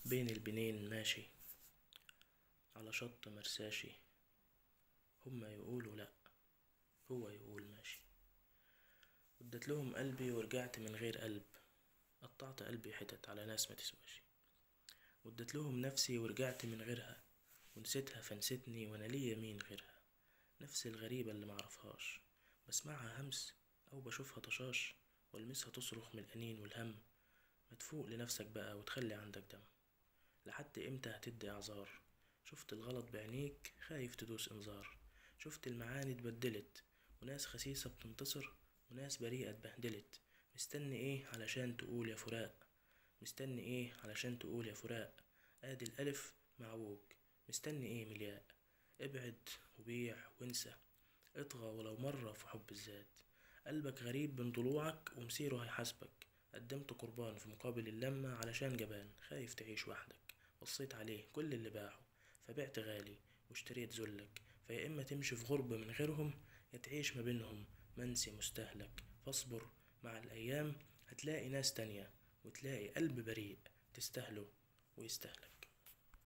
بين البنين ماشي على شط مرساشي هما يقولوا لا هو يقول ماشي اديتلهم قلبي ورجعت من غير قلب قطعت قلبي حتت على ناس متسواش واديتلهم نفسي ورجعت من غيرها ونسيتها فنستني وانا ليا مين غيرها نفسي الغريبة اللي معرفهاش بسمعها همس او بشوفها طشاش والمسها تصرخ من الانين والهم متفوق لنفسك بقا وتخلي عندك دم لحد امتى هتدي اعذار شوفت الغلط بعينيك خايف تدوس انذار شوفت المعاني اتبدلت وناس خسيسة بتنتصر وناس بريئة اتبهدلت مستني ايه علشان تقول يا فراق مستني ايه علشان تقول يا فراق ادي الالف معوج مستني ايه من الياء ابعد وبيع وانسى اطغى ولو مرة في حب الذات قلبك غريب من ضلوعك ومصيره هيحاسبك قدمت قربان في مقابل اللمة علشان جبان خايف تعيش وحدك وصيت عليه كل اللي باعه فبعت غالي واشتريت ذلك فيا اما تمشي في غربة من غيرهم يا تعيش ما بينهم منسي مستهلك فاصبر مع الايام هتلاقي ناس تانية وتلاقي قلب بريء تستاهله ويستاهلك